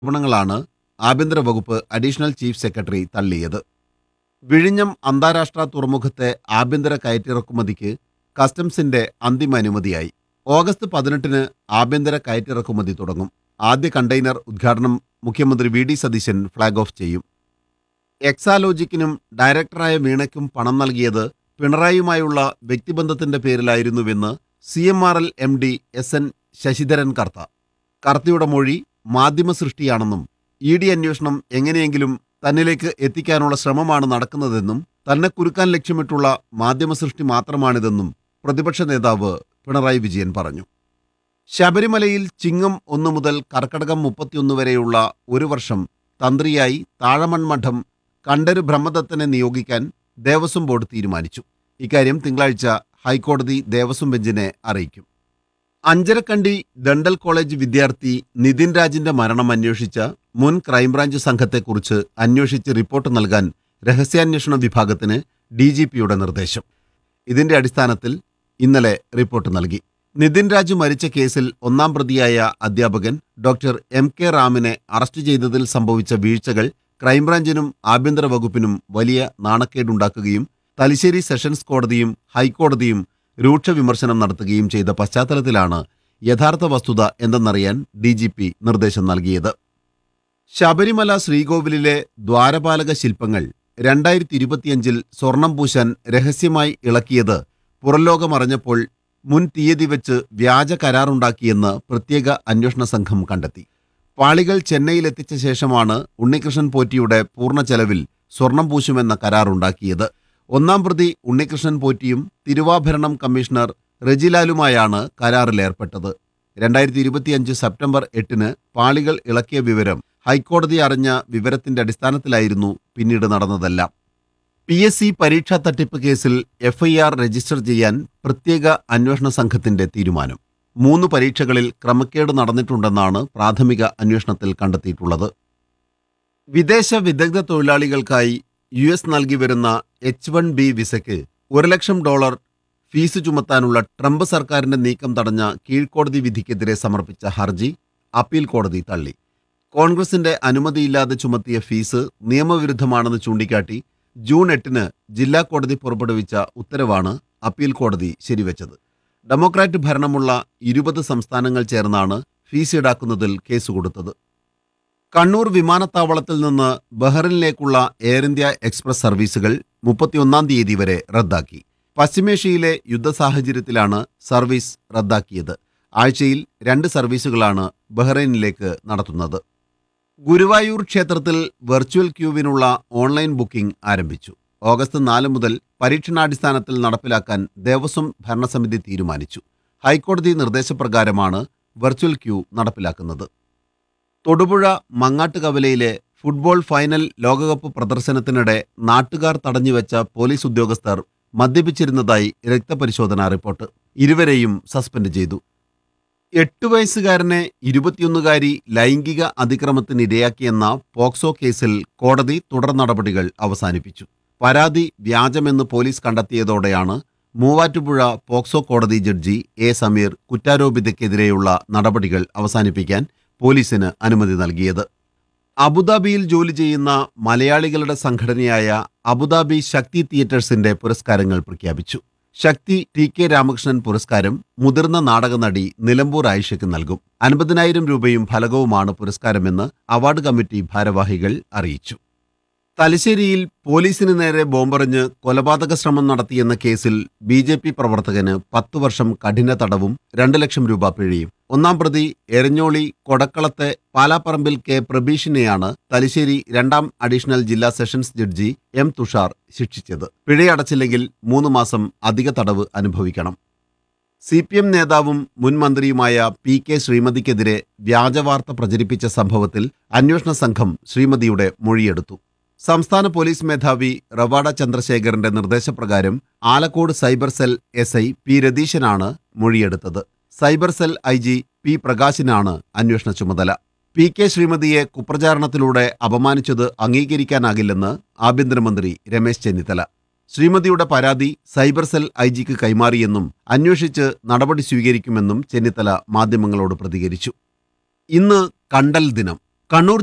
ആരോപണങ്ങളാണ് ആഭ്യന്തര വകുപ്പ് അഡീഷണൽ ചീഫ് സെക്രട്ടറി തള്ളിയത് വിഴിഞ്ഞം അന്താരാഷ്ട്ര തുറമുഖത്തെ ആഭ്യന്തര കയറ്റിറക്കുമതിക്ക് കസ്റ്റംസിന്റെ അന്തിമ അനുമതിയായി ഓഗസ്റ്റ് പതിനെട്ടിന് ആഭ്യന്തര കയറ്റിറക്കുമതി തുടങ്ങും ആദ്യ കണ്ടെയ്നർ ഉദ്ഘാടനം മുഖ്യമന്ത്രി V D Satheesan flag off ചെയ്യും എക്സാലോജിക്കിനും ഡയറക്ടറായ വീണയ്ക്കും പണം നൽകിയത് പിണറായിയുമായുള്ള വ്യക്തിബന്ധത്തിന്റെ പേരിലായിരുന്നുവെന്ന് C M R L M D S N Sasidharan Kartha കർത്തയുടെ മൊഴി മാധ്യമ സൃഷ്ടിയാണെന്നും ഇ ഡി അന്വേഷണം എങ്ങനെയെങ്കിലും തന്നിലേക്ക് എത്തിക്കാനുള്ള ശ്രമമാണ് നടക്കുന്നതെന്നും തന്നെ കുരുക്കാൻ ലക്ഷ്യമിട്ടുള്ള മാധ്യമ സൃഷ്ടി മാത്രമാണിതെന്നും പ്രതിപക്ഷ നേതാവ് പിണറായി വിജയൻ പറഞ്ഞു ശബരിമലയിൽ ചിങ്ങം ഒന്ന് മുതൽ കർക്കടകം മുപ്പത്തിയൊന്ന് വരെയുള്ള ഒരു വർഷം തന്ത്രിയായി താഴമൺ മഠം കണ്ടര് ബ്രഹ്മദത്തനെ നിയോഗിക്കാൻ ദേവസ്വം ബോർഡ് തീരുമാനിച്ചു ഇക്കാര്യം തിങ്കളാഴ്ച ഹൈക്കോടതി ദേവസ്വം ബെഞ്ചിനെ അറിയിക്കും അഞ്ചരക്കണ്ടി ഡണ്ടൽ കോളേജ് വിദ്യാർത്ഥി നിതിൻ രാജിന്റെ മരണം അന്വേഷിച്ച മുൻ ക്രൈംബ്രാഞ്ച് സംഘത്തെക്കുറിച്ച് അന്വേഷിച്ച് റിപ്പോർട്ട് നൽകാൻ രഹസ്യാന്വേഷണ വിഭാഗത്തിന് ഡി ജി പിയുടെ നിർദ്ദേശം ഇതിന്റെ അടിസ്ഥാനത്തിൽ ഇന്നലെ റിപ്പോർട്ട് നൽകി നിതിൻ രാജ് മരിച്ച കേസിൽ ഒന്നാം പ്രതിയായ അധ്യാപകൻ ഡോക്ടർ എം കെ റാമിനെ അറസ്റ്റ് ചെയ്തതിൽ സംഭവിച്ച വീഴ്ചകൾ ക്രൈംബ്രാഞ്ചിനും ആഭ്യന്തര വകുപ്പിനും വലിയ നാണക്കേടുണ്ടാക്കുകയും തലശ്ശേരി സെഷൻസ് കോടതിയും ഹൈക്കോടതിയും രൂക്ഷ വിമർശനം നടത്തുകയും ചെയ്ത പശ്ചാത്തലത്തിലാണ് യഥാർത്ഥ വസ്തുത എന്തെന്നറിയാൻ ഡി ജി പി നിർദ്ദേശം നൽകിയത് ശബരിമല ശ്രീകോവിലിലെ ദ്വാരപാലക ശില്പങ്ങൾ രണ്ടായിരത്തി ഇരുപത്തിയഞ്ചിൽ സ്വർണം പൂശാൻ രഹസ്യമായി ഇളക്കിയത് പുറംലോകമറിഞ്ഞപ്പോൾ മുൻ തീയതി വെച്ച് വ്യാജ കരാറുണ്ടാക്കിയെന്ന് പ്രത്യേക അന്വേഷണ സംഘം കണ്ടെത്തി പാളികൾ ചെന്നൈയിലെത്തിച്ച ശേഷമാണ് ഉണ്ണികൃഷ്ണൻ പോറ്റിയുടെ പൂർണ്ണ ചെലവിൽ സ്വർണം പൂശുമെന്ന കരാറുണ്ടാക്കിയത് ഒന്നാം പ്രതി ഉണ്ണികൃഷ്ണൻ പോറ്റിയും തിരുവാഭരണം കമ്മീഷണർ റെജിലാലുമായാണ് കരാറിലേർപ്പെട്ടത് രണ്ടായിരത്തി ഇരുപത്തിയഞ്ച് സെപ്റ്റംബർ എട്ടിന് പാളികൾ ഇളക്കിയ വിവരം ഹൈക്കോടതി അറിഞ്ഞ വിവരത്തിന്റെ അടിസ്ഥാനത്തിലായിരുന്നു പിന്നീട് നടന്നതെല്ലാം പി എസ് സി പരീക്ഷാ തട്ടിപ്പ് കേസിൽ എഫ്ഐആർ രജിസ്റ്റർ ചെയ്യാൻ പ്രത്യേക അന്വേഷണ സംഘത്തിന്റെ തീരുമാനം മൂന്ന് പരീക്ഷകളിൽ ക്രമക്കേട് നടന്നിട്ടുണ്ടെന്നാണ് പ്രാഥമിക അന്വേഷണത്തിൽ കണ്ടെത്തിയിട്ടുള്ളത് വിദേശ വിദഗ്ധ തൊഴിലാളികൾക്കായി യു എസ് നൽകി വരുന്ന എച്ച് വൺ ബി വിസയ്ക്ക് ഒരു ലക്ഷം ഡോളർ ഫീസ് ചുമത്താനുള്ള ട്രംപ് സർക്കാരിന്റെ നീക്കം തടഞ്ഞ കീഴ്ക്കോടതി വിധിക്കെതിരെ സമർപ്പിച്ച ഹർജി അപ്പീൽ കോടതി തള്ളി കോൺഗ്രസിന്റെ അനുമതിയില്ലാതെ ചുമത്തിയ ഫീസ് നിയമവിരുദ്ധമാണെന്ന് ചൂണ്ടിക്കാട്ടി ജൂൺ എട്ടിന് ജില്ലാ കോടതി പുറപ്പെടുവിച്ച ഉത്തരവാണ് അപ്പീൽ കോടതി ശരിവെച്ചത് ഡെമോക്രാറ്റ് ഭരണമുള്ള ഇരുപത് സംസ്ഥാനങ്ങൾ ചേർന്നാണ് ഫീസ് ഈടാക്കുന്നതിൽ കേസ് കൊടുത്തത് കണ്ണൂർ വിമാനത്താവളത്തിൽ നിന്ന് ബഹ്റിനിലേക്കുള്ള എയർ ഇന്ത്യ എക്സ്പ്രസ് സർവീസുകൾ മുപ്പത്തിയൊന്നാം തീയതി വരെ റദ്ദാക്കി പശ്ചിമേഷ്യയിലെ യുദ്ധ സാഹചര്യത്തിലാണ് സർവീസ് റദ്ദാക്കിയത് ആഴ്ചയിൽ രണ്ട് സർവീസുകളാണ് ബഹ്റൈനിലേക്ക് നടത്തുന്നത് ഗുരുവായൂർ ക്ഷേത്രത്തിൽ വെർച്വൽ ക്യൂവിനുള്ള ഓൺലൈൻ ബുക്കിംഗ് ആരംഭിച്ചു ഓഗസ്റ്റ് നാല് മുതൽ പരീക്ഷണാടിസ്ഥാനത്തിൽ നടപ്പിലാക്കാൻ ദേവസ്വം ഭരണസമിതി തീരുമാനിച്ചു ഹൈക്കോടതി നിർദ്ദേശപ്രകാരമാണ് വെർച്വൽ ക്യൂ നടപ്പിലാക്കുന്നത് തൊടുപുഴ മങ്ങാട്ടുകവലയിലെ ഫുട്ബോൾ ഫൈനൽ ലോകകപ്പ് പ്രദർശനത്തിനിടെ നാട്ടുകാർ തടഞ്ഞുവെച്ച പോലീസ് ഉദ്യോഗസ്ഥർ മദ്യപിച്ചിരുന്നതായി രക്തപരിശോധനാ റിപ്പോർട്ട് ഇരുവരെയും സസ്പെൻഡ് ചെയ്തു എട്ട് വയസ്സുകാരനെ ഇരുപത്തിയൊന്നുകാരി ലൈംഗിക അതിക്രമത്തിനിരയാക്കിയെന്ന പോക്സോ കേസിൽ കോടതി തുടർ നടപടികൾ അവസാനിപ്പിച്ചു പരാതി വ്യാജമെന്ന് പോലീസ് കണ്ടെത്തിയതോടെയാണ് മൂവാറ്റുപുഴ പോക്സോ കോടതി ജഡ്ജി എ സമീർ കുറ്റാരോപിതയ്ക്കെതിരെയുള്ള നടപടികൾ അവസാനിപ്പിക്കാൻ പോലീസിന് അനുമതി നൽകിയത് അബുദാബിയിൽ ജോലി ചെയ്യുന്ന മലയാളികളുടെ സംഘടനയായ അബുദാബി ശക്തി തിയേറ്റേഴ്സിന്റെ പുരസ്കാരങ്ങൾ പ്രഖ്യാപിച്ചു ശക്തി ടി കെ രാമകൃഷ്ണൻ പുരസ്കാരം മുതിർന്ന നാടക നടി നിലമ്പൂർ ആയിഷയ്ക്ക് നൽകും അൻപതിനായിരം രൂപയും ഫലകവുമാണ് പുരസ്കാരമെന്ന് അവാർഡ് കമ്മിറ്റി ഭാരവാഹികൾ അറിയിച്ചു തലശ്ശേരിയിൽ പോലീസിന് നേരെ ബോംബെറിഞ്ഞ് കൊലപാതക ശ്രമം നടത്തിയെന്ന കേസിൽ ബി ജെ പി പ്രവർത്തകന് പത്തു വർഷം കഠിന തടവും രണ്ട് ലക്ഷം രൂപ പിഴയും ഒന്നാം പ്രതി എരഞ്ഞോളി കൊടക്കളത്തെ പാലാപ്പറമ്പിൽ കെ പ്രബീഷിനെയാണ് തലശ്ശേരി രണ്ടാം അഡീഷണൽ ജില്ലാ സെഷൻസ് ജഡ്ജി എം തുഷാർ ശിക്ഷിച്ചത് പിഴയടച്ചില്ലെങ്കിൽ മൂന്ന് മാസം അധിക തടവ് അനുഭവിക്കണം സി പി എം നേതാവും മുൻ മന്ത്രിയുമായ പി കെ ശ്രീമതിക്കെതിരെ വ്യാജവാർത്ത പ്രചരിപ്പിച്ച സംഭവത്തിൽ അന്വേഷണ സംഘം ശ്രീമതിയുടെ മൊഴിയെടുത്തു സംസ്ഥാന പോലീസ് മേധാവി റവാഡ ചന്ദ്രശേഖരന്റെ നിർദ്ദേശപ്രകാരം Alakode cyber cell S I P രതീശനാണ് മൊഴിയെടുത്തത് cyber cell I G P പ്രകാശിനാണ് അന്വേഷണ ചുമതല പി കെ ശ്രീമതിയെ കുപ്രചാരണത്തിലൂടെ അപമാനിച്ചത് അംഗീകരിക്കാനാകില്ലെന്ന് ആഭ്യന്തരമന്ത്രി രമേശ് ചെന്നിത്തല ശ്രീമതിയുടെ പരാതി സൈബർ സെൽ ഐ ജിക്ക് കൈമാറിയെന്നും അന്വേഷിച്ച് നടപടി സ്വീകരിക്കുമെന്നും ചെന്നിത്തല മാധ്യമങ്ങളോട് പ്രതികരിച്ചു ഇന്ന് കണ്ടൽ ദിനം കണ്ണൂർ